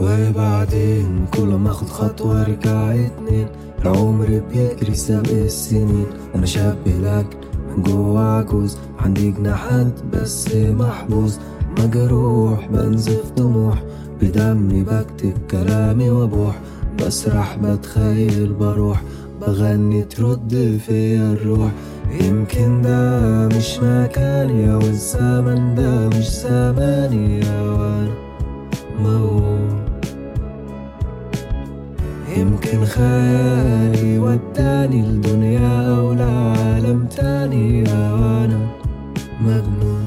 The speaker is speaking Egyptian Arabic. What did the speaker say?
وبعدين كل ما اخد خطوة ارجع اتنين العمر بيجري سابق السنين انا شاب لكن من جوا عجوز عندي جناحات بس محبوس مجروح بنزف طموح بدمي بكتب كلامي وابوح بسرح بتخيل بروح بغني ترد فيا الروح يمكن ده مش مكاني او الزمن ده مش زماني وانا موهوم يمكن خيالي وداني لدنيا او لعالم تاني وانا مجنون